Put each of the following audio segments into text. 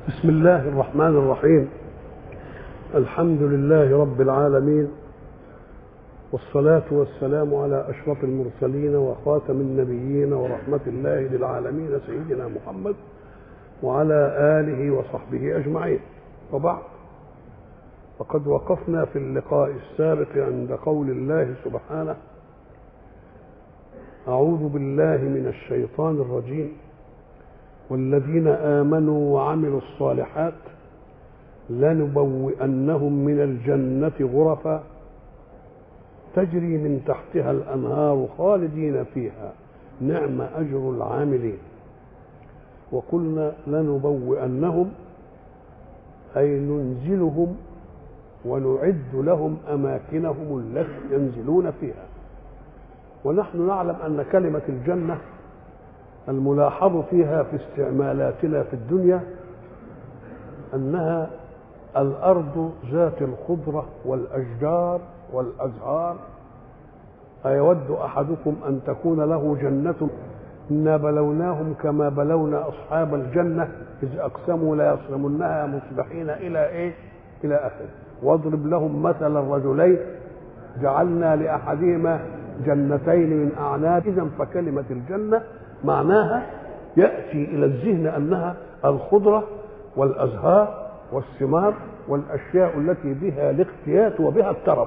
بسم الله الرحمن الرحيم الحمد لله رب العالمين والصلاة والسلام على أشرف المرسلين وخاتم النبيين ورحمة الله للعالمين سيدنا محمد وعلى آله وصحبه أجمعين وبعد وقد وقفنا في اللقاء السابق عند قول الله سبحانه أعوذ بالله من الشيطان الرجيم والذين آمنوا وعملوا الصالحات لنبوئنهم من الجنة غرفا تجري من تحتها الأنهار خالدين فيها نعم أجر العاملين وقلنا لنبوئنهم أي ننزلهم ونعد لهم أماكنهم التي ينزلون فيها ونحن نعلم أن كلمة الجنة الملاحظ فيها في استعمالاتنا في الدنيا انها الارض ذات الخضره والاشجار والازهار ايود احدكم ان تكون له جنه انا بلوناهم كما بلونا اصحاب الجنه اذ اقسموا ليصرمنها مصبحين الى ايه الى اخره واضرب لهم مثل الرجلين جعلنا لاحدهما جنتين من اعناب اذا فكلمه الجنه معناها ياتي الى الذهن انها الخضره والازهار والثمار والاشياء التي بها الاقتيات وبها الترف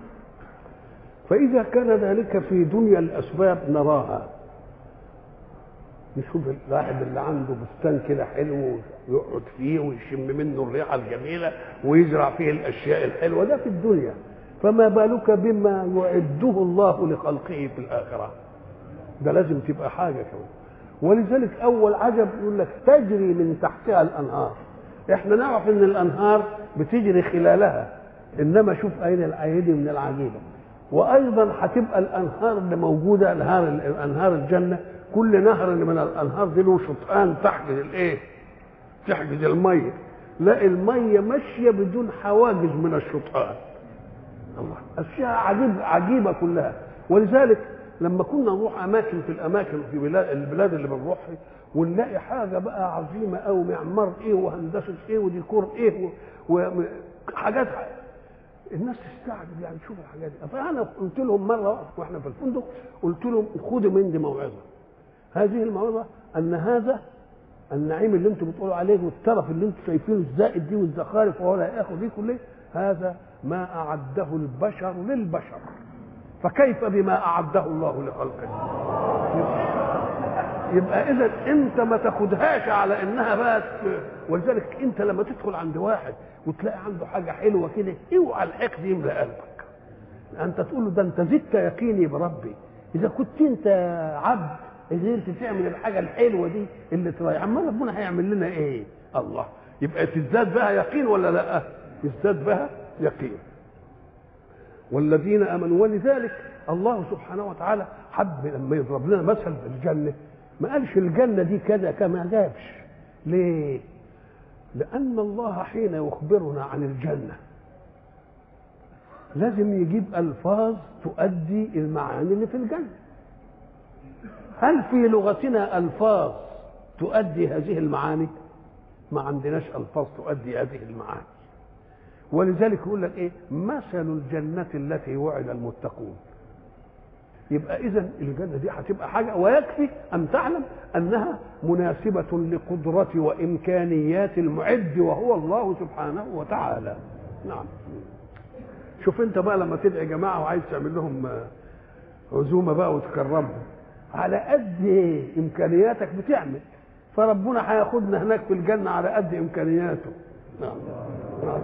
فاذا كان ذلك في دنيا الاسباب نراها نشوف الواحد اللي عنده بستان كده حلو ويقعد فيه ويشم منه الريحه الجميله ويزرع فيه الاشياء الحلوه ده في الدنيا فما بالك بما يعده الله لخلقه في الاخره ده لازم تبقى حاجه كمان ولذلك اول عجب يقول لك تجري من تحتها الانهار احنا نعرف ان الانهار بتجري خلالها انما شوف اين الايدي من العجيبه وايضا هتبقى الانهار اللي موجوده انهار انهار الجنه كل نهر من الانهار دي له شطآن تحجز الايه؟ تحجز الميه لا الميه ماشيه بدون حواجز من الشطآن الله اشياء عجيب عجيبه كلها ولذلك لما كنا نروح اماكن في الاماكن في بلاد البلاد اللي بنروحها ونلاقي حاجه بقى عظيمه قوي معمار ايه وهندسه ايه وديكور ايه وحاجات الناس تستعجب يعني شوف الحاجات دي فانا قلت لهم مره واحنا في الفندق قلت لهم خدوا مني موعظه هذه الموعظه ان هذا النعيم اللي انتم بتقولوا عليه والترف اللي انتم شايفينه الزائد دي والزخارف وهو لا ياخذ دي كلها هذا ما اعده البشر للبشر فكيف بما اعده الله لخلقه يبقى اذا انت ما تاخدهاش على انها بس ولذلك انت لما تدخل عند واحد وتلاقي عنده حاجه حلوه كده اوعى الحقد يملى قلبك انت تقول له ده انت زدت يقيني بربي اذا كنت انت عبد قدرت تعمل الحاجه الحلوه دي اللي تريح عمال ربنا هيعمل لنا ايه الله يبقى تزداد بها يقين ولا لا يزداد بها يقين والذين امنوا ولذلك الله سبحانه وتعالى حب لما يضرب لنا مثل في الجنه ما قالش الجنه دي كذا كما جابش ليه؟ لأن الله حين يخبرنا عن الجنة لازم يجيب ألفاظ تؤدي المعاني اللي في الجنة هل في لغتنا ألفاظ تؤدي هذه المعاني؟ ما عندناش ألفاظ تؤدي هذه المعاني ولذلك يقول لك ايه مثل الجنة التي وعد المتقون يبقى اذا الجنة دي هتبقى حاجة ويكفي ان تعلم انها مناسبة لقدرة وامكانيات المعد وهو الله سبحانه وتعالى نعم شوف انت بقى لما تدعي جماعة وعايز تعمل لهم عزومة بقى وتكرمهم على قد امكانياتك بتعمل فربنا هياخدنا هناك في الجنة على قد امكانياته نعم نعم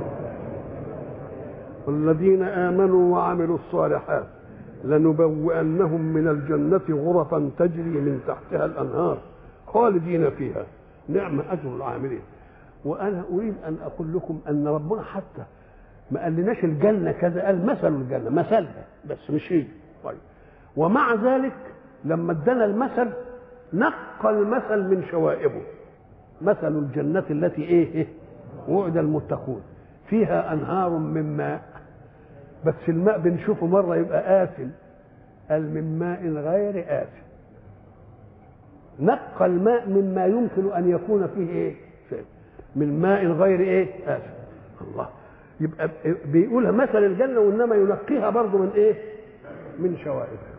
والذين آمنوا وعملوا الصالحات لنبوئنهم من الجنة غرفا تجري من تحتها الأنهار خالدين فيها نعم أجر العاملين وأنا أريد أن أقول لكم أن ربنا حتى ما قالناش الجنة كذا قال مثل الجنة مثلها بس مش هي طيب ومع ذلك لما ادانا المثل نقى المثل من شوائبه مثل الجنة التي ايه وعد المتقون فيها انهار من ماء بس الماء بنشوفه مره يبقى آسن قال من ماء غير آسن نقى الماء مما يمكن ان يكون فيه ايه شيء من ماء غير ايه آسف الله يبقى بيقولها مثل الجنة وإنما ينقيها برضه من ايه من شوائبها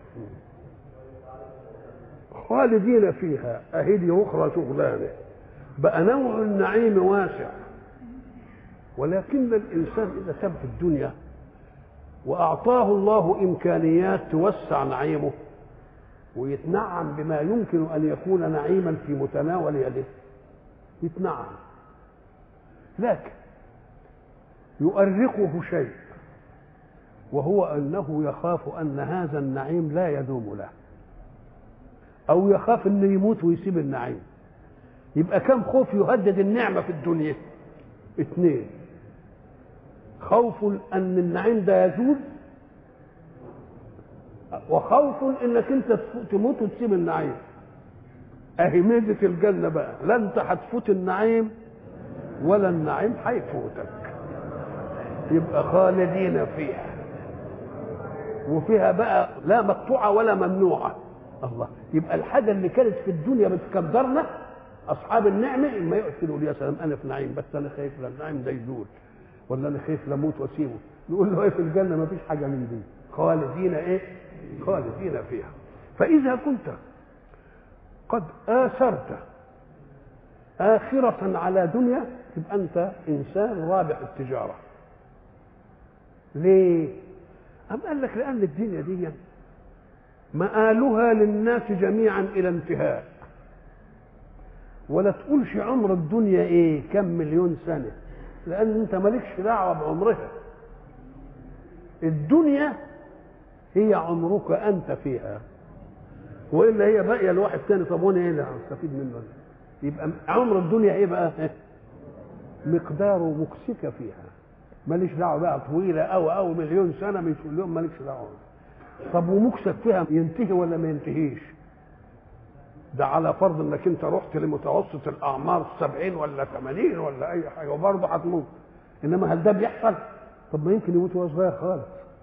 خالدين فيها أهدي أخرى شغلانه بقى نوع النعيم واسع ولكن الإنسان إذا تم في الدنيا وأعطاه الله إمكانيات توسع نعيمه ويتنعم بما يمكن أن يكون نعيما في متناول يده يتنعم لكن يؤرقه شيء وهو أنه يخاف أن هذا النعيم لا يدوم له أو يخاف أنه يموت ويسيب النعيم يبقى كم خوف يهدد النعمة في الدنيا اثنين خوف أن النعيم ده يزول وخوف انك انت تموت وتسيب النعيم اهي ميزه الجنه بقى لا انت هتفوت النعيم ولا النعيم هيفوتك يبقى خالدين فيها وفيها بقى لا مقطوعه ولا ممنوعه الله يبقى الحاجه اللي كانت في الدنيا بتقدرنا اصحاب النعمه اما يقتلوا يا سلام انا في نعيم بس انا خايف لا النعيم ده يزول ولا انا خايف لاموت واسيبه نقول له ايه في الجنه ما فيش حاجه من دي خالدين ايه خالدين فيها فإذا كنت قد آثرت آخرة على دنيا تبقى أنت إنسان رابح التجارة ليه؟ أم قال لك لأن الدنيا دي مآلها للناس جميعا إلى انتهاء ولا تقولش عمر الدنيا إيه كم مليون سنة لأن أنت مالكش دعوة بعمرها الدنيا هي عمرك انت فيها والا هي باقيه لواحد تاني طب وانا ايه اللي هستفيد منه يبقى عمر الدنيا ايه بقى مقداره مكسك فيها ماليش دعوه بقى طويله او او مليون سنه مش اليوم مالكش دعوه طب ومكسك فيها ينتهي ولا ما ينتهيش ده على فرض انك انت رحت لمتوسط الاعمار 70 ولا 80 ولا اي حاجه وبرضه هتموت انما هل ده بيحصل؟ طب ما يمكن يموت وهو صغير خالص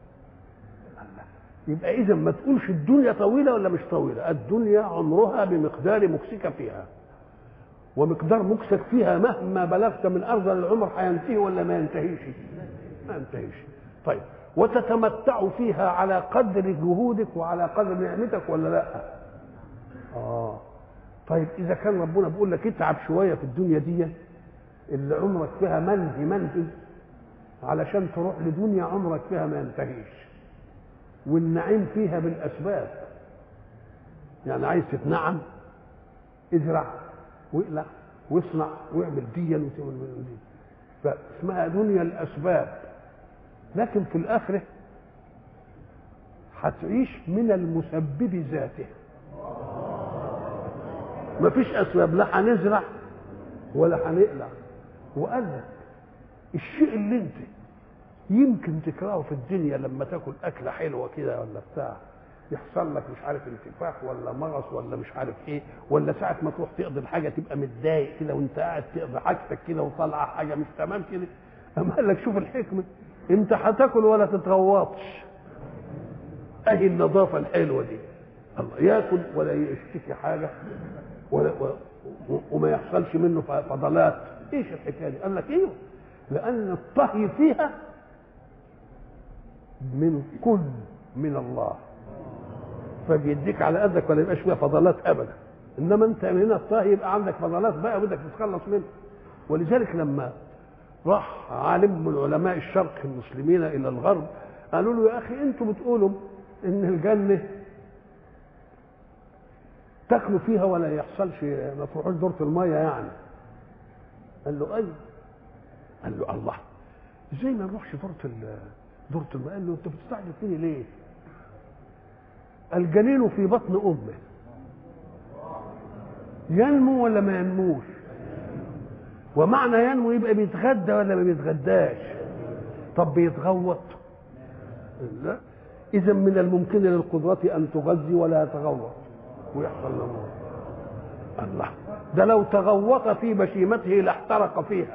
يبقى اذا ما تقولش الدنيا طويله ولا مش طويله الدنيا عمرها بمقدار مكسك فيها ومقدار مكسك فيها مهما بلغت من ارض العمر هينتهي ولا ما ينتهيش ما ينتهيش طيب وتتمتع فيها على قدر جهودك وعلى قدر نعمتك ولا لا اه طيب اذا كان ربنا بيقول لك اتعب شويه في الدنيا دي اللي عمرك فيها منهي منهي علشان تروح لدنيا عمرك فيها ما ينتهيش والنعيم فيها بالاسباب يعني عايز تتنعم ازرع واقلع واصنع واعمل ديا وتعمل دي فاسمها دنيا الاسباب لكن في الاخره هتعيش من المسبب ذاته مفيش اسباب لا هنزرع ولا هنقلع وقال لك الشيء اللي انت يمكن تكرهه في الدنيا لما تاكل اكله حلوه كده ولا بتاع يحصل لك مش عارف انتفاخ ولا مغص ولا مش عارف ايه ولا ساعه ما تروح تقضي الحاجه تبقى متضايق كده وانت قاعد تقضي حاجتك كده وطالعه حاجه مش تمام كده اما قال لك شوف الحكمه انت هتاكل ولا تتغوطش اهي النظافه الحلوه دي الله ياكل ولا يشتكي حاجه ولا وما يحصلش منه فضلات ايش الحكايه دي؟ قال لك ايوه لان الطهي فيها من كل من الله فبيديك على قدك ولا يبقاش فيها فضلات ابدا انما انت هنا الطهي يبقى عندك فضلات بقى بدك تتخلص منها ولذلك لما راح عالم من علماء الشرق المسلمين الى الغرب قالوا له يا اخي انتوا بتقولوا ان الجنه تاكلوا فيها ولا يحصلش ما تروحوش دورة المية يعني قال له ايوه قال له الله ازاي ما نروحش دورة دورة المية قال له انت بتستعجل فيني ليه الجنين في بطن امه ينمو ولا ما ينموش ومعنى ينمو يبقى بيتغدى ولا ما بيتغداش طب بيتغوط لا اذا من الممكن للقدرة ان تغذي ولا يتغوط ويحصل له موت الله ده لو تغوط في بشيمته لاحترق فيها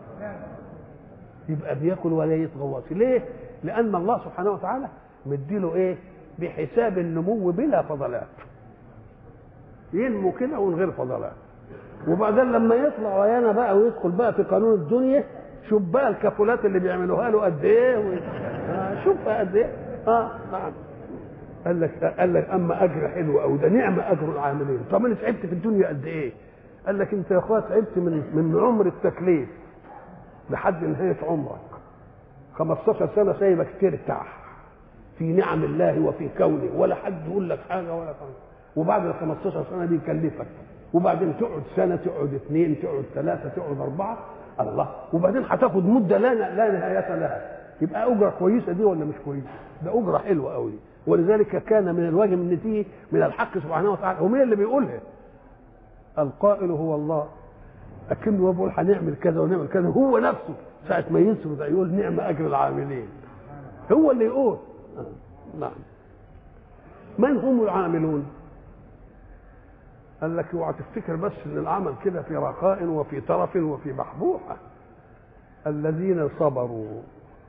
يبقى بياكل ولا يتغوط ليه لان الله سبحانه وتعالى مديله ايه بحساب النمو بلا فضلات ينمو كده ومن غير فضلات وبعدين لما يطلع ويانا بقى ويدخل بقى في قانون الدنيا شوف بقى الكفولات اللي بيعملوها له قد ايه و... آه شوفها قد ايه اه نعم قال لك قال لك اما اجر حلو او ده نعم اجر العاملين طب انا تعبت في الدنيا قد ايه قال لك انت يا اخويا تعبت من من عمر التكليف لحد نهايه عمرك 15 سنه سايبك ترتاح في نعم الله وفي كونه ولا حد يقول لك حاجه ولا حاجه وبعد ال 15 سنه دي يكلفك وبعدين تقعد سنه تقعد اثنين تقعد ثلاثه تقعد اربعه الله وبعدين هتاخد مده لا لا نهايه لها يبقى اجره كويسه دي ولا مش كويسه؟ ده اجره حلوه قوي ولذلك كان من الواجب ان تيجي من الحق سبحانه وتعالى ومين اللي بيقولها؟ القائل هو الله اكنه بيقول هنعمل كذا ونعمل كذا هو نفسه ساعه ما يسرد يقول نعم اجر العاملين هو اللي يقول نعم من هم العاملون؟ قال لك اوعى تفتكر بس ان العمل كده في رخاء وفي ترف وفي محبوحه الذين صبروا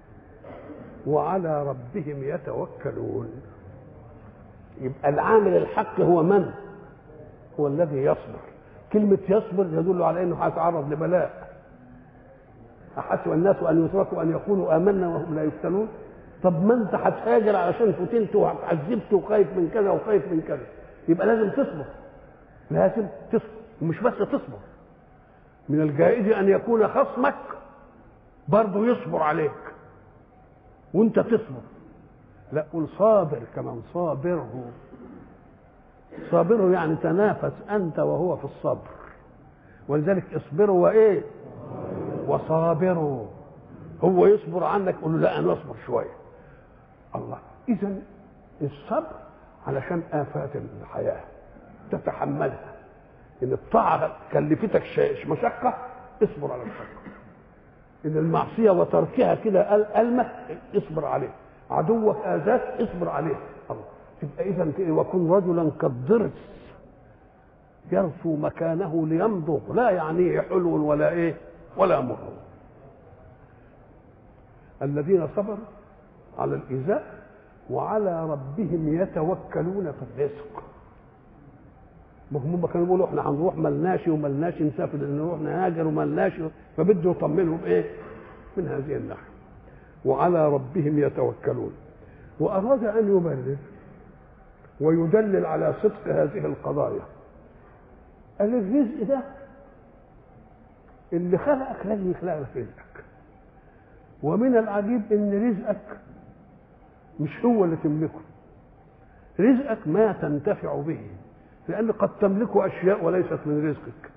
وعلى ربهم يتوكلون يبقى العامل الحق هو من هو الذي يصبر كلمة يصبر يدل على انه هيتعرض لبلاء أحسب الناس أن يتركوا أن يقولوا آمنا وهم لا يفتنون طب ما أنت هتهاجر علشان فتنت وعذبت وخايف من كذا وخايف من كذا يبقى لازم تصبر لازم تصبر ومش بس تصبر من الجائز أن يكون خصمك برضه يصبر عليك وانت تصبر لا قول صابر كمان صابره صابره يعني تنافس انت وهو في الصبر ولذلك اصبروا وايه وصابروا هو يصبر عنك قول له لا انا اصبر شويه الله اذا الصبر علشان افات الحياه تتحملها ان الطاعه كلفتك مشقه اصبر على المشقه ان المعصيه وتركها كده ألمة اصبر عليه عدوك اذاك اصبر عليه الله تبقى اذا وكن رجلا كالضرس يرفو مكانه ليمضغ لا يعنيه حلو ولا ايه ولا مر الذين صبروا على الايذاء وعلى ربهم يتوكلون في الرزق ما هم كانوا بيقولوا احنا هنروح ملناش وملناش نسافر نروح نهاجر وملناش فبده يطمنهم ايه؟ من هذه الناحيه. وعلى ربهم يتوكلون. واراد ان يبرر ويدلل على صدق هذه القضايا. قال الرزق ده اللي خلقك لازم يخلق لك رزقك. ومن العجيب ان رزقك مش هو اللي تملكه. رزقك ما تنتفع به لأن قد تملك أشياء وليست من رزقك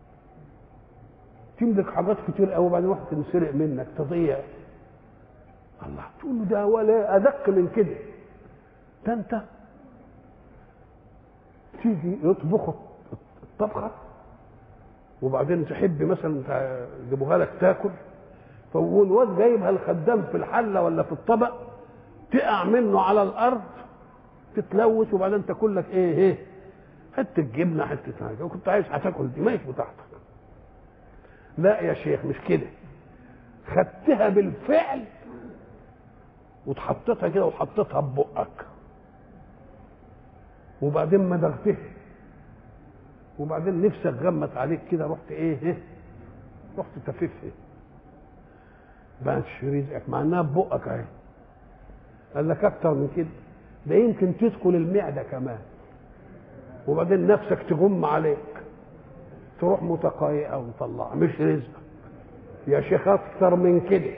تملك حاجات كتير قوي وبعدين واحد تنسرق منك تضيع الله تقول له ده ولا أدق من كده ده أنت تيجي يطبخوا الطبخة وبعدين تحب مثلا يجيبوها لك تاكل فالواد جايبها الخدام في الحلة ولا في الطبق تقع منه على الأرض تتلوث وبعدين تاكل لك ايه ايه حته جبنه حته حاجه وكنت عايز هتاكل دي ماشي بتاعتك لا يا شيخ مش كده خدتها بالفعل وتحطيتها كده وحطيتها ببقك وبعدين مدغتها وبعدين نفسك غمت عليك كده رحت ايه ايه رحت تففها بقتش رزقك مع انها ببقك اهي قال لك اكتر من كده ده يمكن تدخل المعده كمان وبعدين نفسك تغم عليك تروح متقايئه ومطلعه مش رزقك يا شيخ اكتر من كده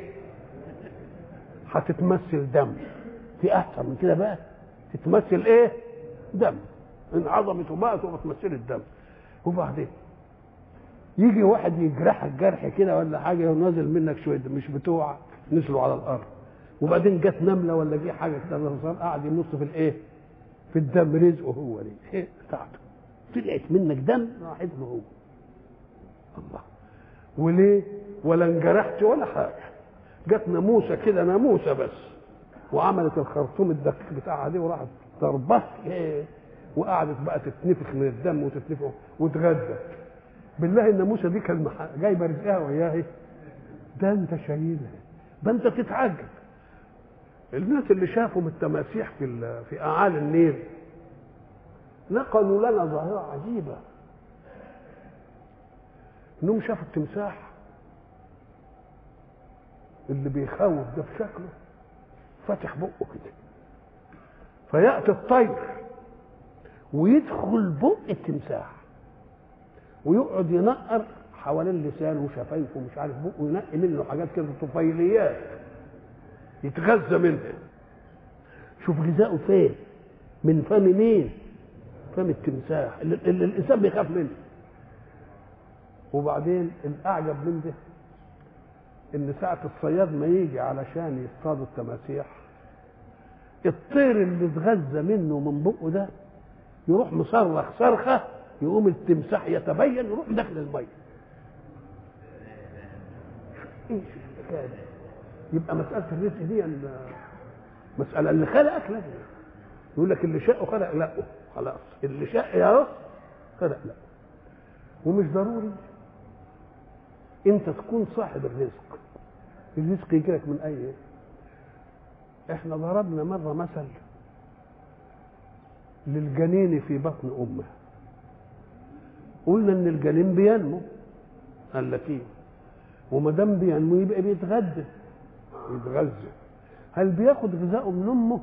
هتتمثل دم في احسن من كده بقى تتمثل ايه دم ان عظمت وبقت وبتمثل الدم وبعدين يجي واحد يجرحك جرح كده ولا حاجه ونازل منك شويه دم مش بتوعك نزلوا على الارض وبعدين جت نمله ولا جه حاجه كده الرسول قعد ينص في الايه في الدم رزقه هو دي ايه بتاعته طلعت منك دم راحت له هو الله وليه ولا انجرحت ولا حاجه جت ناموسه كده ناموسه بس وعملت الخرطوم الدقيق بتاعها دي وراحت ضربه ايه وقعدت بقى تتنفخ من الدم وتتنفخ وتغدى بالله الناموسه دي كان جايبه رزقها وياها ده انت شايلها ده انت تتعجب الناس اللي شافوا من التماسيح في في اعالي النيل نقلوا لنا ظاهره عجيبه انهم شافوا التمساح اللي بيخوف ده في شكله فاتح بقه كده فياتي الطير ويدخل بق التمساح ويقعد ينقر حوالين لسانه وشفايفه ومش عارف بقه وينقي منه حاجات كده طفيليات يتغذى منها شوف غذاؤه فين من فم مين فم التمساح اللي, اللي الانسان بيخاف منه وبعدين الاعجب من ده ان ساعه الصياد ما يجي علشان يصطادوا التماسيح الطير اللي اتغذى منه من بقه ده يروح مصرخ صرخه يقوم التمساح يتبين يروح داخل الميه ايش الحكايه دي؟ يبقى مساله الرزق دي مساله اللي خلقك لازم يقول لك اللي شاءه خلق لا خلاص اللي شاء يا خلق لا ومش ضروري انت تكون صاحب الرزق الرزق يجي لك من اي احنا ضربنا مره مثل للجنين في بطن امه قلنا ان الجنين بينمو قال لك ايه وما دام بينمو يبقى بيتغذى يتغذى هل بياخد غذائه من امه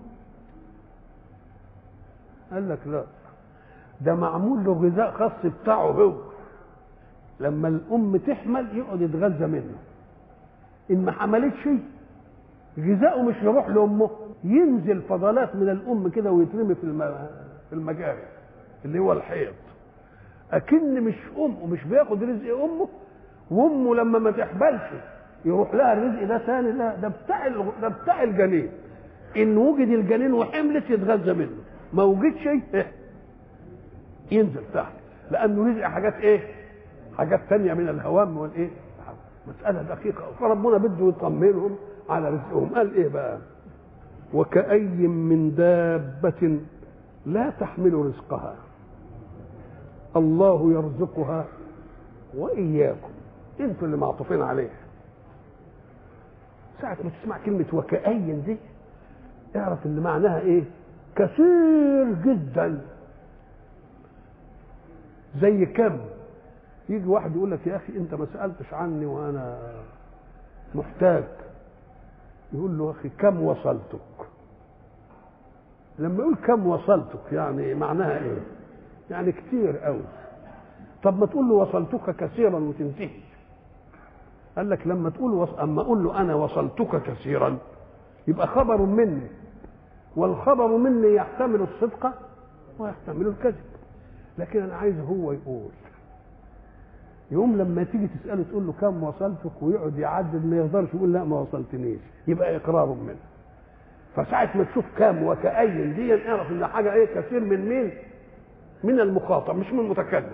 قال لك لا ده معمول له غذاء خاص بتاعه هو لما الام تحمل يقعد يتغذى منه ان ما حملتش غذاؤه مش يروح لامه ينزل فضلات من الام كده ويترمي في في المجاري اللي هو الحيض اكن مش امه مش بياخد رزق امه وامه لما ما تحبلش يروح لها الرزق ده ثاني لا ده بتاع ده بتاع الجنين ان وجد الجنين وحملت يتغذى منه ما وجدش إيه؟ ينزل تحت لانه رزق حاجات ايه حاجات تانية من الهوام والايه مسألة دقيقة فربنا بده يطمنهم على رزقهم قال ايه بقى وكأي من دابة لا تحمل رزقها الله يرزقها وإياكم انتوا اللي معطوفين عليه ساعة ما تسمع كلمة وكأي دي اعرف ان معناها ايه كثير جدا زي كم يجي واحد يقول لك يا اخي انت ما سالتش عني وانا محتاج يقول له اخي كم وصلتك لما يقول كم وصلتك يعني معناها ايه يعني كتير قوي طب ما تقول له وصلتك كثيرا وتنتهي قال لك لما تقول وص... اما اقول له انا وصلتك كثيرا يبقى خبر مني والخبر مني يحتمل الصدق ويحتمل الكذب لكن انا عايز هو يقول يوم لما تيجي تساله تقول له كم وصلتك ويقعد يعدد ما يقدرش يقول لا ما وصلتنيش يبقى اقرار منه فساعة ما تشوف كام وكأي دي اعرف ان حاجة ايه كثير من مين؟ من المخاطب مش من المتكلم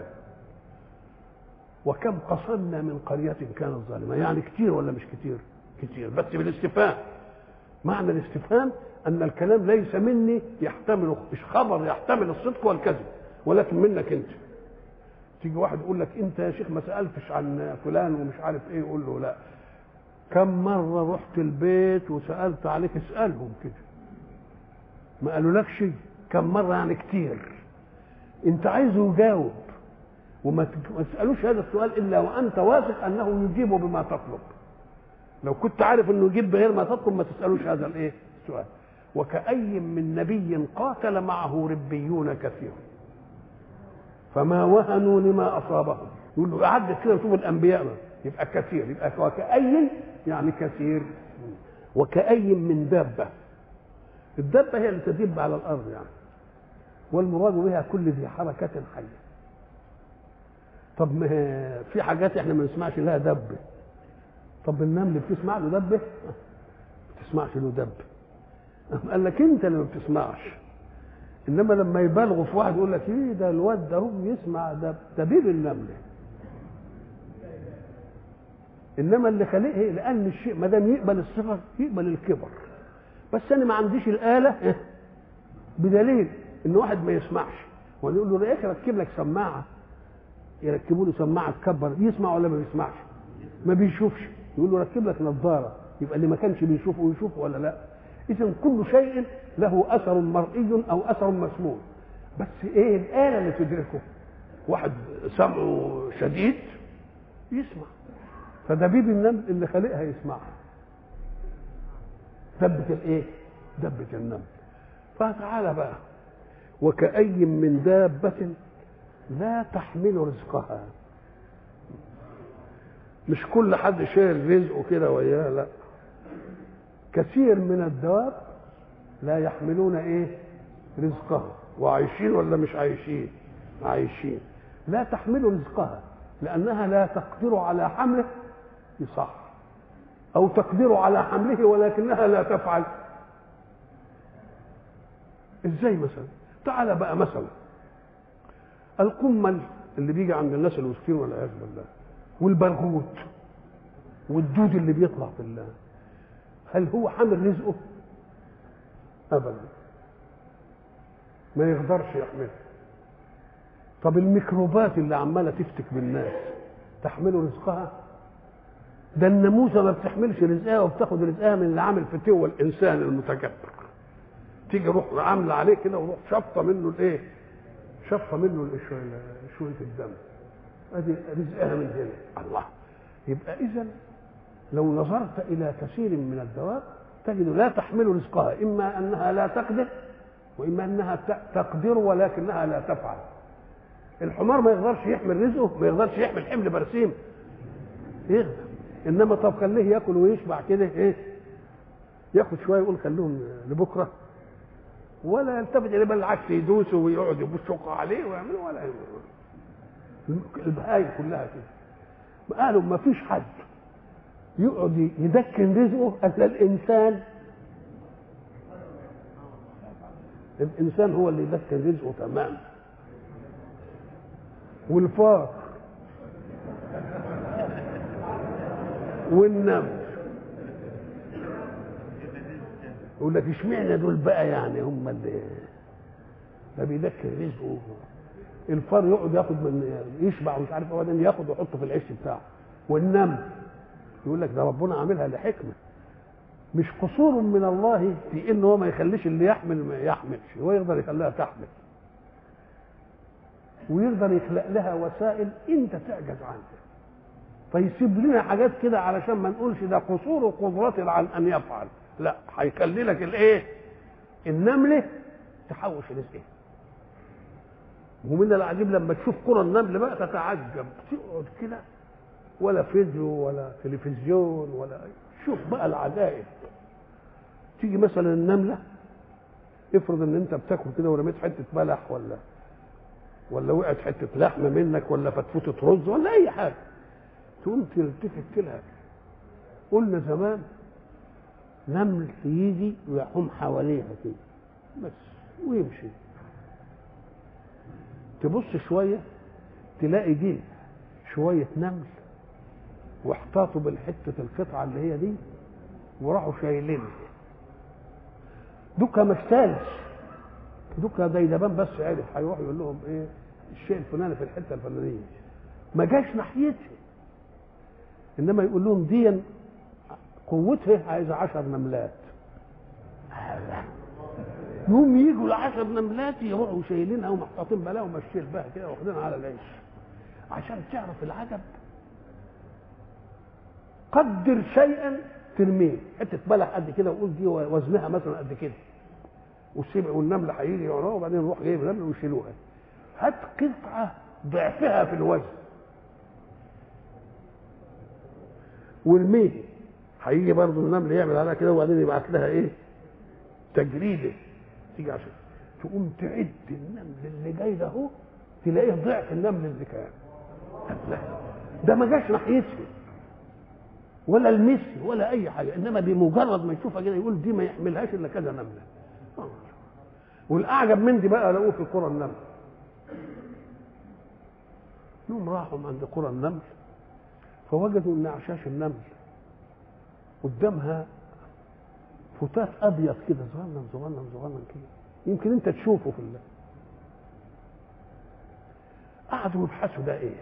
وكم قصمنا من قرية كانت ظالمة يعني كتير ولا مش كتير؟ كتير بس بالاستفهام معنى الاستفهام ان الكلام ليس مني يحتمل مش خبر يحتمل الصدق والكذب ولكن منك انت تيجي واحد يقول لك انت يا شيخ ما سالتش عن فلان ومش عارف ايه يقول له لا كم مره رحت البيت وسالت عليك اسالهم كده ما قالوا لك شيء كم مره يعني كتير انت عايزه يجاوب وما تسالوش هذا السؤال الا وانت واثق انه يجيب بما تطلب لو كنت عارف انه يجيب بغير ما تطلب ما تسالوش هذا الايه السؤال وكأي من نبي قاتل معه ربيون كثير فما وهنوا لما اصابهم يقول له عدت كده شوف الانبياء يبقى كثير يبقى وكأي يعني كثير وكأي من دابة الدابة هي اللي تدب على الأرض يعني والمراد بها كل ذي حركة حية طب ما في حاجات احنا ما نسمعش لها دبة طب النمل بتسمع له دبة؟ ما بتسمعش له دبة قال لك انت اللي ما بتسمعش انما لما يبالغوا في واحد يقول لك ايه ده الواد ده هو بيسمع ده دبيب النمل انما اللي خلقه لان الشيء ما دام يقبل الصفه يقبل الكبر بس انا ما عنديش الاله بدليل ان واحد ما يسمعش ونقول له يا اخي ركب لك سماعه يركبوا له سماعه تكبر يسمع ولا ما بيسمعش ما بيشوفش يقول له ركب لك نظاره يبقى اللي ما كانش بيشوفه يشوفه ولا لا اذا كل شيء له اثر مرئي او اثر مسموع بس ايه الاله اللي تدركه واحد سمعه شديد يسمع فدبيب النمل اللي خالقها يسمعها دبة الايه؟ دبة النمل فتعالى بقى وكأي من دابة لا تحمل رزقها مش كل حد شايل رزقه كده وياه لا كثير من الدواب لا يحملون ايه رزقها وعايشين ولا مش عايشين عايشين لا تحمل رزقها لانها لا تقدر على حمله يصح او تقدر على حمله ولكنها لا تفعل ازاي مثلا تعال بقى مثلا القمل اللي بيجي عند الناس المسكين والعياذ بالله والبرغوث والدود اللي بيطلع في الله هل هو حامل رزقه ابدا ما يقدرش يحمله طب الميكروبات اللي عماله تفتك بالناس تحمل رزقها ده الناموسه ما بتحملش رزقها وبتاخد رزقها من اللي عامل فتوى الانسان المتكبر تيجي روح عامله عليه كده وروح شفطه منه الايه شفطه منه شويه الدم ادي رزقها من هنا الله يبقى اذا لو نظرت الى كثير من الدواب تجد لا تحمل رزقها اما انها لا تقدر واما انها تقدر ولكنها لا تفعل الحمار ما يقدرش يحمل رزقه ما يقدرش يحمل حمل برسيم يقدر انما طب خليه ياكل ويشبع كده ايه ياخد شويه يقول خلوهم لبكره ولا يلتفت اليه بل العكس يدوسوا ويقعد يبصوا عليه ويعملوا ولا البهايم كلها كده قالوا ما فيش حد يقعد يدكن رزقه الا الانسان الانسان هو اللي يدكن رزقه تمام والفار والنمل يقول لك اشمعنى دول بقى يعني هم اللي ده بيدكن رزقه الفار يقعد ياخد من يشبع ومش عارف وبعدين ياخد ويحطه في العيش بتاعه والنمل يقول لك ده ربنا عاملها لحكمه مش قصور من الله في ان هو ما يخليش اللي يحمل ما يحملش هو يقدر يخليها تحمل ويقدر يخلق لها وسائل انت تعجز عنها فيسيب لنا حاجات كده علشان ما نقولش ده قصور قدرته عن ان يفعل لا هيخلي لك الايه النمله تحوش رزقها ومن العجيب لما تشوف قرى النمل بقى تتعجب تقعد كده ولا فيديو ولا تلفزيون ولا شوف بقى العجائب تيجي مثلا النمله افرض ان انت بتاكل كده ورميت حته بلح ولا ولا وقعت حته لحمه منك ولا فتفوته رز ولا اي حاجه تقوم تلتفت لها قلنا زمان نمل يجي ويحوم حواليها كده بس ويمشي تبص شويه تلاقي جه شويه نمل واحتاطوا بالحته القطعه اللي هي دي وراحوا شايلينها دوكا ما اشتالش دوكا ديدبان بس عرف هيروح يقول لهم ايه الشيء الفلاني في الحته الفلانيه ما جاش ناحيتها انما يقول لهم دي قوتها عايزه عشر نملات يوم يجوا العشر نملات يروحوا شايلينها ومحطوطين بلاها وماشيين بها كده واخدينها على العيش عشان تعرف العجب قدر شيئا ترميه حته بلح قد كده وقول دي وزنها مثلا قد كده والسبع والنمل هيجي وراه وبعدين يروح جايب نمل ويشيلوها هات قطعه ضعفها في الوزن وارميه هيجي برضه النمل يعمل عليها كده وبعدين يبعت لها ايه تجريده تيجي عشان تقوم تعد النمل اللي جاي ده اهو تلاقيه ضعف النمل اللي كان لا ده ما جاش ناحيتها ولا المثل ولا اي حاجه انما بمجرد ما يشوفها كده يقول دي ما يحملهاش الا كذا نمله والاعجب من دي بقى لقوه في قرى النمل يوم راحوا عند قرى النمل فوجدوا ان اعشاش النمل قدامها فتات ابيض كده صغنن صغنن صغنن كده يمكن انت تشوفه في الله قعدوا يبحثوا ده ايه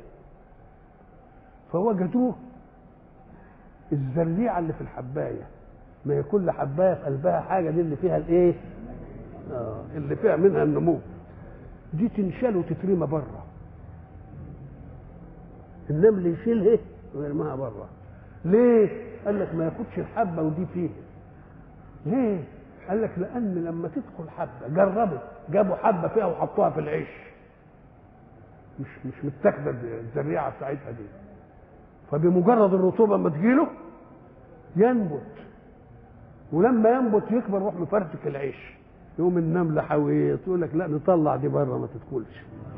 فوجدوه الزريعه اللي في الحبايه ما هي كل حبايه في قلبها حاجه دي اللي فيها الايه آه اللي فيها منها النمو دي تنشال وتترمى بره النمل يشيلها ويرميها بره ليه؟ قال لك ما ياخدش الحبه ودي فيه ليه؟ قال لك لان لما تدخل حبه جربوا جابوا حبه فيها وحطوها في العيش مش مش متاخده الزريعه بتاعتها دي فبمجرد الرطوبه ما تجيله ينبت ولما ينبت يكبر يروح مفرتك العيش يوم النمله حويط يقول لك لا نطلع دي بره ما تدخلش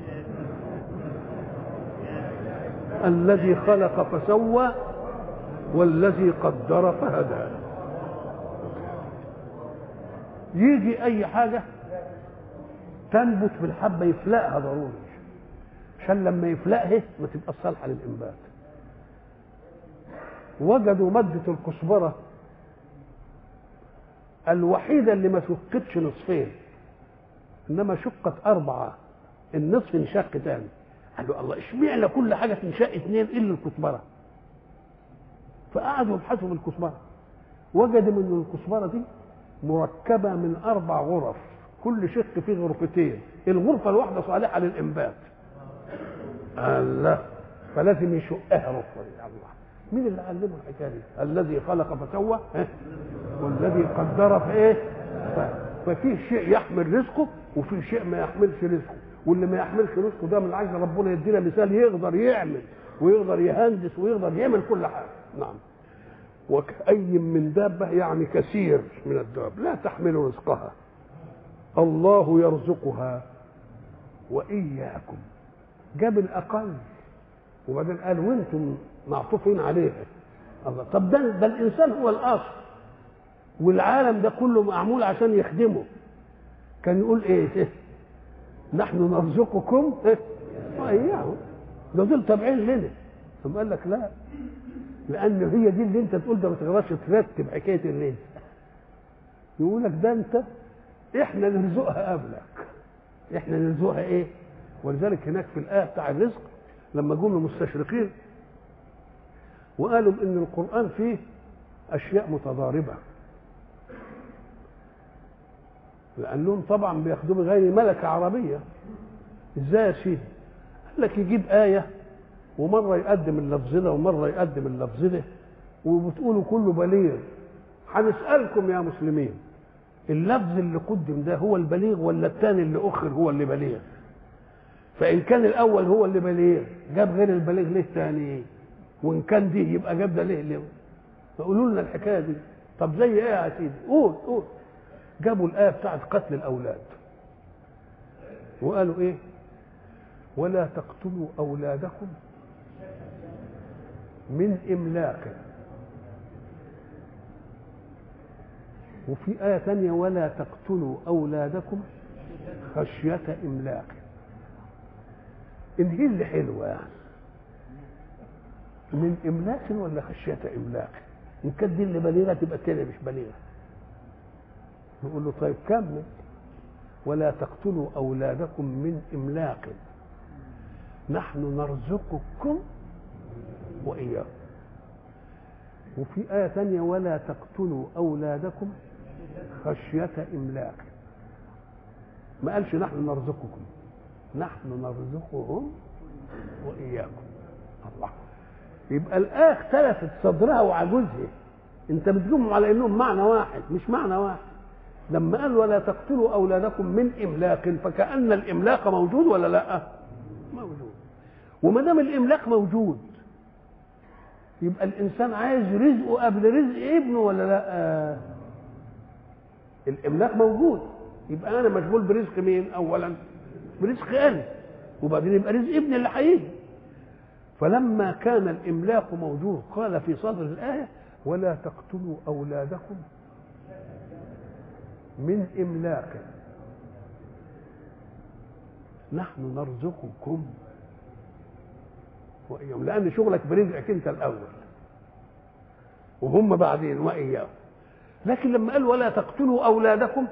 الذي خلق فسوى والذي قدر فهدى يجي اي حاجه تنبت في الحبه يفلقها ضروري عشان لما يفلقها ما تبقى صالحه للانبات وجدوا ماده الكزبره الوحيده اللي ما شقتش نصفين انما شقت اربعه النصف انشق تاني قالوا الله اشمعنى كل حاجه تنشق اثنين الا الكزبره فقعدوا يبحثوا في الكزبره وجدوا ان الكزبره دي مركبه من اربع غرف كل شق فيه غرفتين الغرفه الواحده صالحه للانبات الله فلازم يشقها ركبه الله مين اللي علمه الحكايه دي؟ الذي خلق فسوى والذي قدر في ايه؟ ففي شيء يحمل رزقه وفي شيء ما يحملش رزقه واللي ما يحملش رزقه ده من عايز ربنا يدينا مثال يقدر يعمل ويقدر يهندس ويقدر يعمل كل حاجه نعم وكأي من دابة يعني كثير من الدواب لا تحمل رزقها الله يرزقها وإياكم جاب الأقل وبعدين قال وانتم معطوفين عليها الله طب ده ده الانسان هو الاصل والعالم ده كله معمول عشان يخدمه كان يقول ايه نحن نرزقكم إيه؟ واياهم ده دول تابعين لنا ثم قال لك لا لان هي دي اللي انت تقول ده ما تقدرش ترتب حكايه الرزق يقول لك ده انت احنا نرزقها قبلك احنا نرزقها ايه ولذلك هناك في الايه بتاع الرزق لما جم المستشرقين وقالوا ان القران فيه اشياء متضاربه لانهم طبعا بياخدوه بغير ملكه عربيه ازاي يا سيدي قال لك يجيب ايه ومره يقدم اللفظ ده ومره يقدم اللفظ ده وبتقولوا كله بليغ هنسالكم يا مسلمين اللفظ اللي قدم ده هو البليغ ولا الثاني اللي اخر هو اللي بليغ فان كان الاول هو اللي بليغ جاب غير البليغ ليه تاني وان كان دي يبقى جاب ده ليه ليه فقولوا لنا الحكايه دي طب زي ايه يا سيدي قول قول جابوا الايه بتاعت قتل الاولاد وقالوا ايه ولا تقتلوا اولادكم من املاق وفي آية ثانية ولا تقتلوا أولادكم خشية إملاق إن هي اللي حلوة يعني من إملاق ولا خشية إملاق إن كانت دي اللي بليغة تبقى التانية مش بليغة نقول له طيب كمل ولا تقتلوا أولادكم من إملاق نحن نرزقكم وإياكم وفي آية ثانية ولا تقتلوا أولادكم خشية إملاق ما قالش نحن نرزقكم نحن نرزقهم وإياكم الله يبقى الآية اختلفت صدرها وعجوزها أنت بتجمع على إنهم معنى واحد مش معنى واحد لما قال ولا تقتلوا أولادكم من إملاق فكأن الإملاق موجود ولا لا؟ موجود وما دام الإملاق موجود يبقى الانسان عايز رزقه قبل رزق ابنه ولا لا الاملاك موجود يبقى انا مشغول برزق مين اولا برزق انا وبعدين يبقى رزق ابني اللي هيجي فلما كان الاملاك موجود قال في صدر الايه ولا تقتلوا اولادكم من املاك نحن نرزقكم وإياهم لأن شغلك برزقك أنت الأول وهم بعدين وإياهم لكن لما قال ولا تقتلوا أولادكم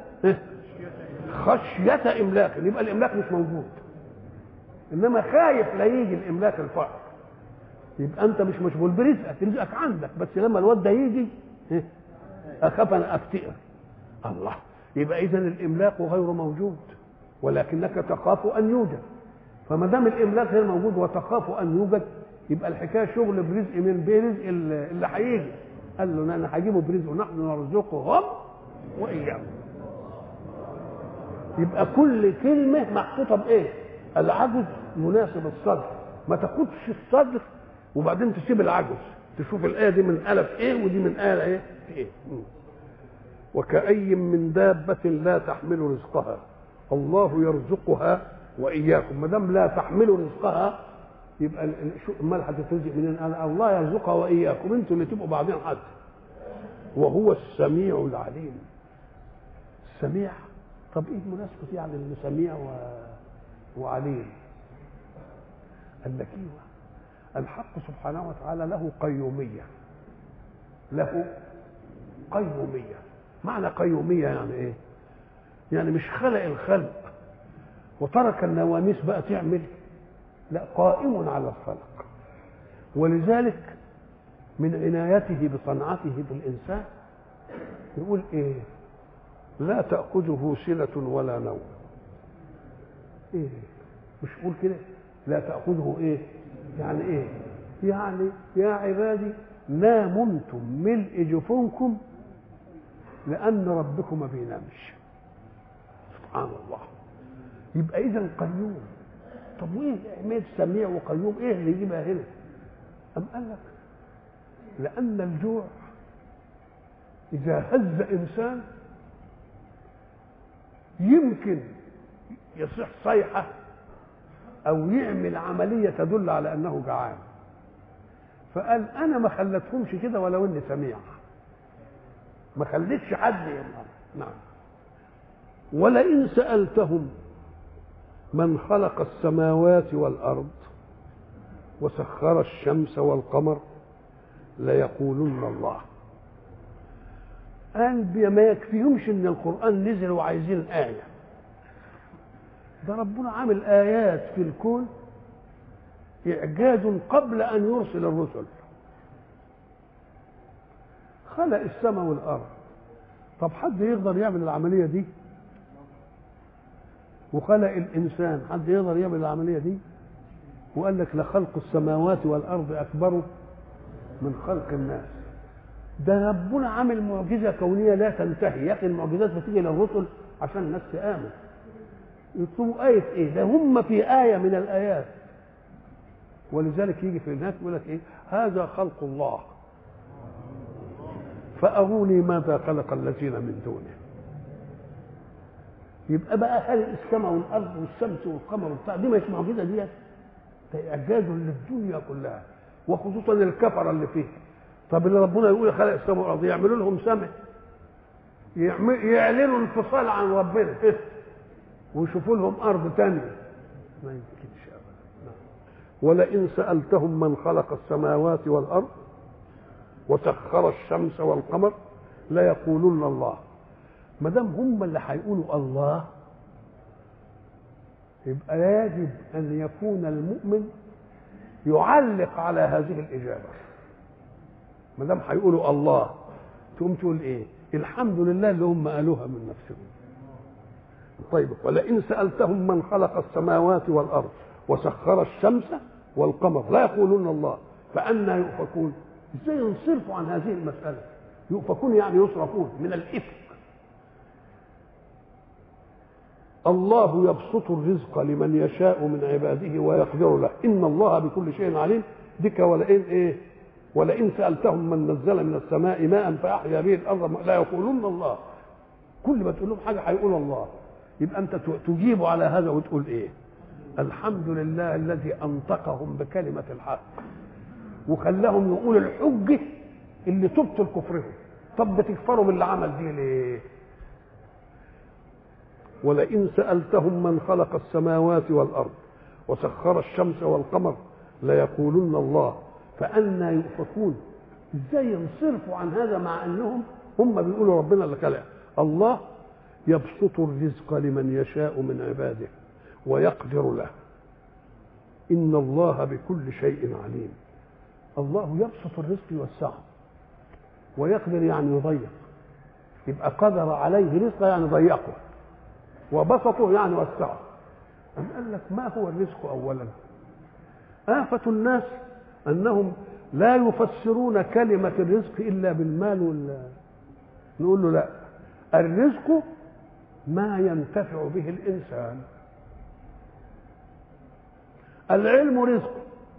خشية إملاق يبقى الإملاق مش موجود إنما خايف لا يجي الإملاق الفقر يبقى أنت مش مشغول برزقك رزقك عندك بس لما الواد ده يجي أخاف أنا أفتئر الله يبقى إذا الإملاق غير موجود ولكنك تخاف أن يوجد فما دام الاملاك غير موجود وتخاف ان يوجد يبقى الحكايه شغل برزق من برزق اللي هيجي قال له انا هجيبه برزقه نحن نرزقهم واياكم يبقى كل كلمه محطوطه بايه العجز يناسب الصدر ما تاخدش الصدر وبعدين تسيب العجز تشوف الايه دي من الف ايه ودي من ايه ايه ايه وكأي من دابة لا تحمل رزقها الله يرزقها وإياكم ما دام لا تحمل رزقها يبقى شو امال هتترزق منين؟ انا الله يرزقها واياكم انتوا اللي تبقوا بعدين حد وهو السميع العليم السميع طب ايه مناسبة يعني انه سميع و... وعليم قال لك ايوه الحق سبحانه وتعالى له قيومية له قيومية معنى قيومية يعني ايه يعني مش خلق الخلق وترك النواميس بقى تعمل لا قائم على الخلق ولذلك من عنايته بصنعته بالإنسان يقول إيه لا تأخذه سنة ولا نوم إيه مش يقول كده لا تأخذه إيه يعني إيه يعني يا عبادي ناممتم ملء جفونكم لأن ربكم ما بينامش سبحان الله يبقى إذا قيوم طب وايه اهميه سميع وقيوم ايه اللي يجيبها هنا ام قال لك لان الجوع اذا هز انسان يمكن يصيح صيحه او يعمل عمليه تدل على انه جعان فقال انا ما خلتهمش كده ولو اني سميع ما خليتش حد يمنع نعم ولئن سالتهم من خلق السماوات والارض وسخر الشمس والقمر ليقولن الله قال ما يكفيهمش ان القران نزل وعايزين ايه ده ربنا عامل ايات في الكون اعجاز قبل ان يرسل الرسل خلق السماء والارض طب حد يقدر يعمل العمليه دي وخلق الانسان حد يقدر يعمل العمليه دي وقال لك لخلق السماوات والارض اكبر من خلق الناس ده ربنا عامل معجزه كونيه لا تنتهي يا اخي المعجزات بتيجي للرسل عشان الناس تامن يطلبوا آية إيه؟ ده هم في آية من الآيات ولذلك يجي في الناس يقول لك إيه؟ هذا خلق الله فأروني ماذا خلق الذين من دونه يبقى بقى هل السماء والارض والشمس والقمر وبتاع دي مش معجزه ديت ده اعجاز للدنيا كلها وخصوصا الكفره اللي فيه طب اللي ربنا يقول خلق السماء والارض يعملوا لهم سمع يعلنوا انفصال عن ربنا ويشوفوا لهم ارض ثانيه ما يمكنش ابدا ولئن سالتهم من خلق السماوات والارض وسخر الشمس والقمر ليقولن الله ما دام هم اللي هيقولوا الله يبقى يجب ان يكون المؤمن يعلق على هذه الاجابه ما دام هيقولوا الله تقوم تقول ايه الحمد لله اللي هم قالوها من نفسهم طيب ولئن سالتهم من خلق السماوات والارض وسخر الشمس والقمر لا يقولون الله فأنا يؤفكون ازاي ينصرفوا عن هذه المسألة يؤفكون يعني يصرفون من الإفك الله يبسط الرزق لمن يشاء من عباده ويقدر له ان الله بكل شيء عليم ديك ولئن ايه ولئن سالتهم من نزل من السماء ماء فاحيا به الارض لا يقولون الله كل ما تقول لهم حاجه هيقول الله يبقى انت تجيب على هذا وتقول ايه الحمد لله الذي انطقهم بكلمه الحق وخلاهم يقول الحجه اللي تبطل كفرهم طب بتكفروا باللي عمل دي ليه ولئن سألتهم من خلق السماوات والأرض وسخر الشمس والقمر ليقولن الله فأنا يؤفكون ازاي ينصرفوا عن هذا مع انهم هم بيقولوا ربنا اللي خلق الله يبسط الرزق لمن يشاء من عباده ويقدر له ان الله بكل شيء عليم الله يبسط الرزق يوسعه ويقدر يعني يضيق يبقى قدر عليه رزقه يعني ضيقه وبسطه يعني وسعه أم قال لك ما هو الرزق أولا آفة الناس انهم لا يفسرون كلمه الرزق الا بالمال ولا نقول له لا الرزق ما ينتفع به الانسان العلم رزق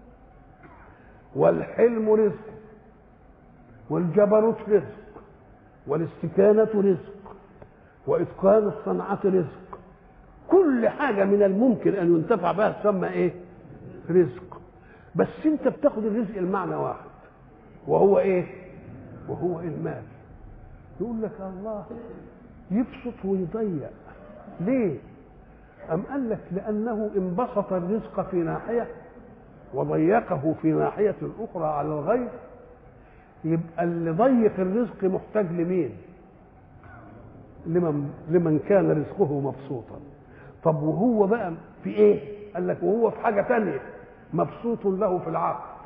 والحلم رزق والجبروت رزق والاستكانة رزق وإتقان الصنعة رزق كل حاجة من الممكن أن ينتفع بها تسمى إيه؟ رزق بس أنت بتاخد الرزق المعنى واحد وهو إيه؟ وهو المال يقول لك الله يبسط ويضيق ليه؟ أم قال لك لأنه إن بسط الرزق في ناحية وضيقه في ناحية أخرى على الغير يبقى اللي ضيق الرزق محتاج لمين؟ لمن لمن كان رزقه مبسوطا طب وهو بقى في ايه؟ قال لك وهو في حاجة تانية مبسوط له في العقل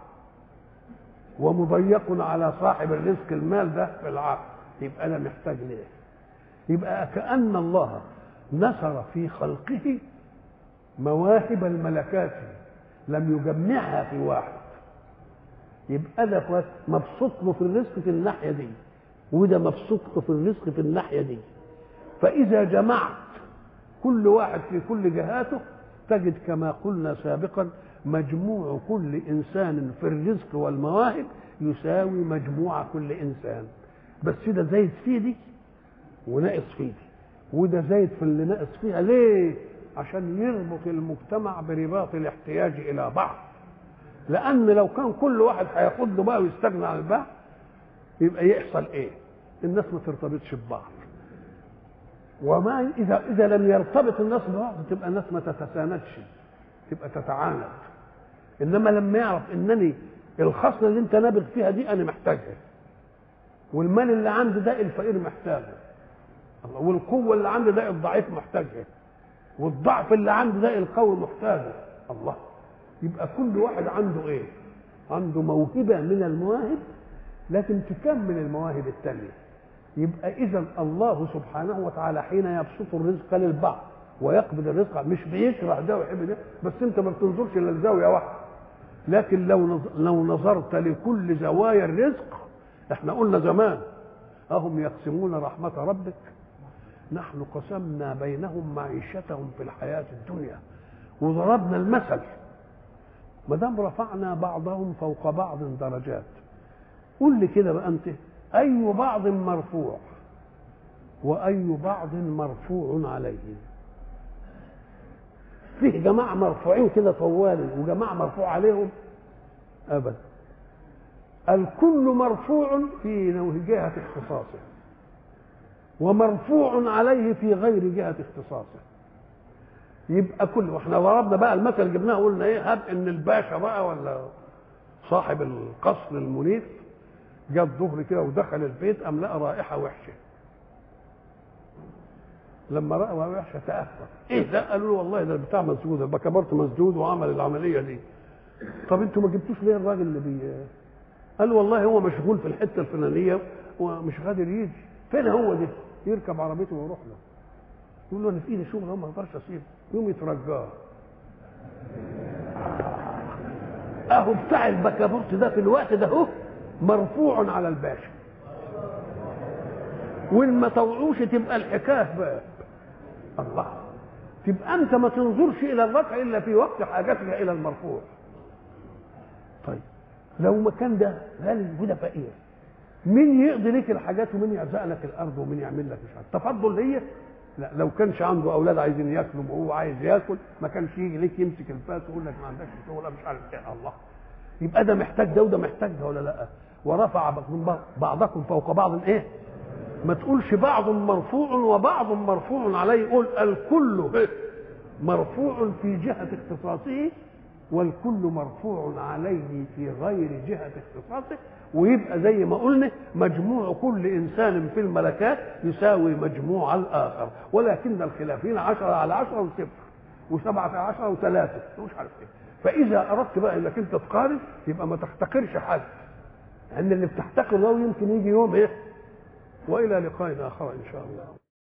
ومضيق على صاحب الرزق المال ده في العقل يبقى انا محتاج ليه؟ يبقى كأن الله نثر في خلقه مواهب الملكات لم يجمعها في واحد يبقى ده مبسوط له في الرزق في الناحيه دي وده مبسوط له في الرزق في الناحيه دي فاذا جمعت كل واحد في كل جهاته تجد كما قلنا سابقا مجموع كل انسان في الرزق والمواهب يساوي مجموع كل انسان بس ده زايد في دي وناقص في دي وده زايد في اللي ناقص فيها ليه عشان يربط المجتمع برباط الاحتياج الى بعض لان لو كان كل واحد هياخد له بقى ويستغنى عن البعض يبقى يحصل ايه الناس ما ترتبطش ببعض وما اذا اذا لم يرتبط الناس ببعض تبقى الناس ما تتساندش تبقى تتعاند انما لما يعرف انني الخصله اللي انت نابغ فيها دي انا محتاجها والمال اللي عندي ده الفقير محتاجه الله والقوه اللي عندي ده الضعيف محتاجها والضعف اللي عندي ده القوي محتاجه الله يبقى كل واحد عنده ايه عنده موهبه من المواهب لكن تكمل المواهب الثانيه يبقى اذا الله سبحانه وتعالى حين يبسط الرزق للبعض ويقبض الرزق مش بيكره ده ويحب ده بس انت ما بتنظرش الا لزاويه واحده لكن لو لو نظرت لكل زوايا الرزق احنا قلنا زمان اهم يقسمون رحمه ربك نحن قسمنا بينهم معيشتهم في الحياه الدنيا وضربنا المثل ما دام رفعنا بعضهم فوق بعض درجات قل لي كده بقى انت اي بعض مرفوع واي بعض مرفوع عليه فيه جماعه مرفوعين كده طوال وجماعه مرفوع عليهم ابدا الكل مرفوع في جهه اختصاصه ومرفوع عليه في غير جهه اختصاصه يبقى كل واحنا ضربنا بقى المثل جبناه قلنا ايه هب ان الباشا بقى ولا صاحب القصر المنيف جاء الظهر كده ودخل البيت قام لقى رائحه وحشه لما راى وحشه تاثر ايه ده قالوا له والله ده البتاع مسدود البكابورت مسدود وعمل العمليه دي طب انتوا ما جبتوش ليه الراجل اللي بي قال والله هو مشغول في الحته الفلانيه ومش قادر يجي فين هو ده يركب عربيته ويروح له يقول له انا في ايدي شغل ما اقدرش اسيبه يقوم يترجاه اهو بتاع البكابورت ده في الوقت ده اهو مرفوع على الباشا وان ما طوعوش تبقى الحكايه بقى الله تبقى انت ما تنظرش الى الرفع الا في وقت حاجتك الى المرفوع طيب لو مكان ده غني وده فقير مين يقضي لك الحاجات ومين يرزق لك الارض ومين يعمل لك مش عارف تفضل ليا لا لو كانش عنده اولاد عايزين ياكلوا وهو عايز ياكل ما كانش يجي ليك يمسك الفاس ويقول لك ما عندكش شغل مش عارف ايه الله يبقى ده محتاج ده وده محتاج ده ولا لا ورفع بعضكم فوق بعض ايه ما تقولش بعض مرفوع وبعض مرفوع عليه قول الكل مرفوع في جهة اختصاصه والكل مرفوع عليه في غير جهة اختصاصه ويبقى زي ما قلنا مجموع كل إنسان في الملكات يساوي مجموع الآخر ولكن الخلافين عشرة على عشرة وصفر وسبعة على عشرة وثلاثة مش عارف ايه فإذا أردت بقى إنك أنت تقارن يبقى ما تحتقرش حد لأن اللي بتحتقر ده يمكن يجي يوم إيه وإلى لقاء آخر إن شاء الله